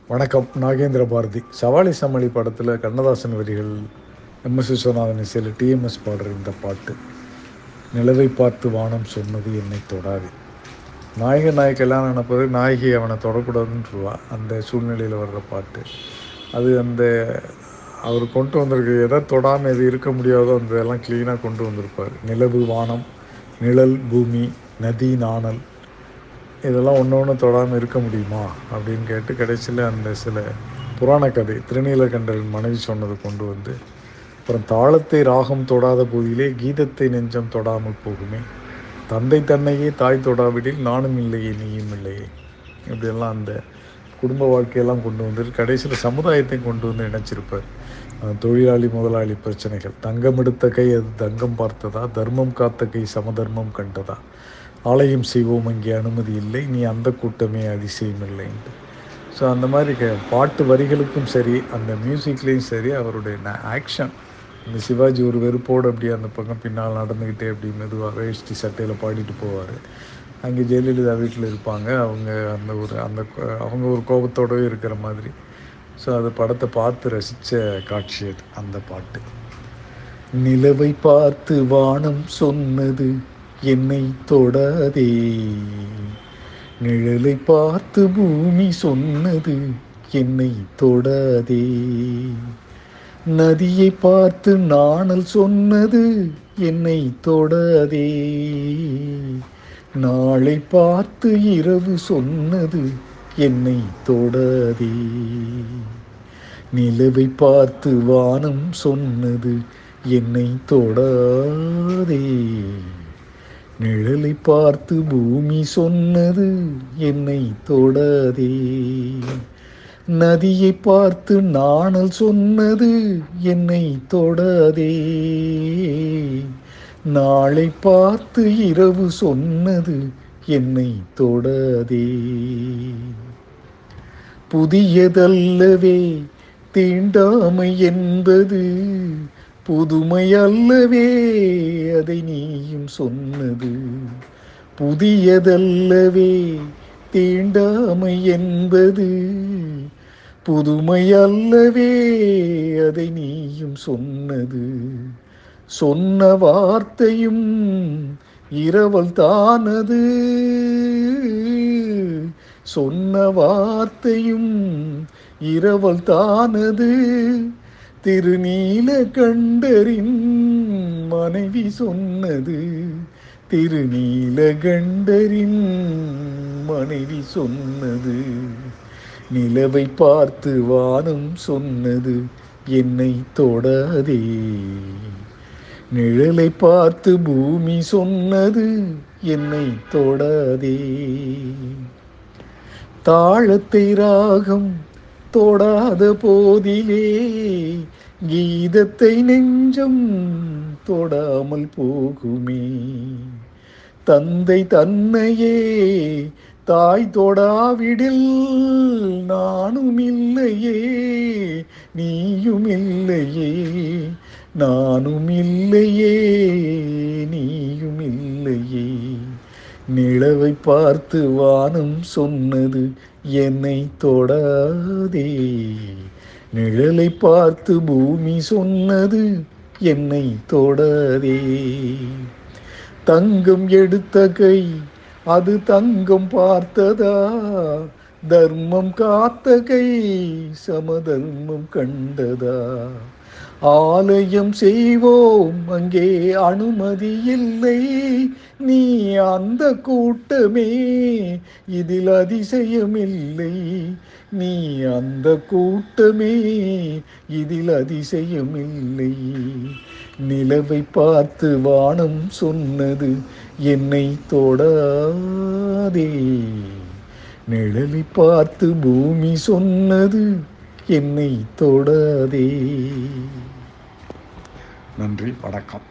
வணக்கம் நாகேந்திர பாரதி சவாலி சமாளி படத்தில் கண்ணதாசன் வரிகள் எம்எஸ் விஸ்வநாதன் இசையில் டிஎம்எஸ் பாடுற இந்த பாட்டு நிலவை பார்த்து வானம் சொன்னது என்னை தொடாது நாயகன் நாய் கல்யாணம் ஆன பிறகு நாயகி அவனை தொடக்கூடாதுன்றுவா அந்த சூழ்நிலையில் வர்ற பாட்டு அது அந்த அவர் கொண்டு வந்திருக்கு எதை தொடாமல் எது இருக்க முடியாதோ அந்த இதெல்லாம் க்ளீனாக கொண்டு வந்திருப்பார் நிலவு வானம் நிழல் பூமி நதி நாணல் இதெல்லாம் ஒன்று ஒன்று தொடாமல் இருக்க முடியுமா அப்படின்னு கேட்டு கடைசியில் அந்த சில புராண கதை திருநீலகண்டரின் மனைவி சொன்னதை கொண்டு வந்து அப்புறம் தாளத்தை ராகம் தொடாத போதிலே கீதத்தை நெஞ்சம் தொடாமல் போகுமே தந்தை தன்னையே தாய் தொடாவிடில் நானும் இல்லையே நீயும் இல்லையே இப்படியெல்லாம் அந்த குடும்ப வாழ்க்கையெல்லாம் கொண்டு வந்து கடைசியில் சமுதாயத்தை கொண்டு வந்து இணைச்சிருப்பார் அஹ் தொழிலாளி முதலாளி பிரச்சனைகள் தங்கம் எடுத்த கை அது தங்கம் பார்த்ததா தர்மம் காத்த கை சமதர்மம் கண்டதா ஆலயம் செய்வோம் அங்கே அனுமதி இல்லை நீ அந்த கூட்டமே அதிசயம் இல்லைன்ட்டு ஸோ அந்த மாதிரி க பாட்டு வரிகளுக்கும் சரி அந்த மியூசிக்லேயும் சரி அவருடைய ஆக்ஷன் இந்த சிவாஜி ஒரு வெறுப்போடு அப்படியே அந்த பக்கம் பின்னால் நடந்துக்கிட்டே அப்படி மெதுவாக வேஷ்டி சட்டையில் பாடிட்டு போவார் அங்கே ஜெயலலிதா வீட்டில் இருப்பாங்க அவங்க அந்த ஒரு அந்த கோ- அவங்க ஒரு கோபத்தோடவே இருக்கிற மாதிரி ஸோ அது படத்தை பார்த்து ரசித்த காட்சி அது அந்த பாட்டு நிலவை பார்த்து வானம் சொன்னது என்னை தொடாதே நிழலை பார்த்து பூமி சொன்னது என்னை தொடாதே நதியை பார்த்து நாணல் சொன்னது என்னை தொடாதே நாளை பார்த்து இரவு சொன்னது என்னை தொடாதே நிலவை பார்த்து வானம் சொன்னது என்னை தொடாதே நிழலை பார்த்து பூமி சொன்னது என்னை தொடாதே நதியை பார்த்து நாணல் சொன்னது என்னை தொடாதே நாளை பார்த்து இரவு சொன்னது என்னை தொடாதே புதியதல்லவே தீண்டாமை என்பது புதுமை அல்லவே அதை நீயும் சொன்னது புதியதல்லவே தீண்டாமை என்பது புதுமை அல்லவே அதை நீயும் சொன்னது சொன்ன வார்த்தையும் இரவல் தானது சொன்ன வார்த்தையும் இரவல் தானது திருநீல கண்டரின் மனைவி சொன்னது திருநீல கண்டரின் மனைவி சொன்னது நிலவை பார்த்து வானம் சொன்னது என்னை தொடாதே நிழலை பார்த்து பூமி சொன்னது என்னை தொடாதே தாளத்தை ராகம் தொடாத போதிலே கீதத்தை நெஞ்சம் தொடாமல் போகுமே தந்தை தன்னையே தாய் தொடாவிடில் நானும் இல்லையே நீயும் இல்லையே நானும் இல்லையே நீயும் இல்லையே நிலவை பார்த்து வானம் சொன்னது என்னை தொடாதே நிழலை பார்த்து பூமி சொன்னது என்னை தொடாதே தங்கம் எடுத்த கை அது தங்கம் பார்த்ததா தர்மம் காத்த கை சமதர்மம் கண்டதா ஆலயம் செய்வோம் அங்கே அனுமதி இல்லை நீ அந்த கூட்டமே இதில் அதிசயமில்லை நீ அந்த கூட்டமே இதில் அதிசயமில்லை நிலவை பார்த்து வானம் சொன்னது என்னை தொடாதே நிழலை பார்த்து பூமி சொன்னது என்னை தொடாதே நன்றி வணக்கம்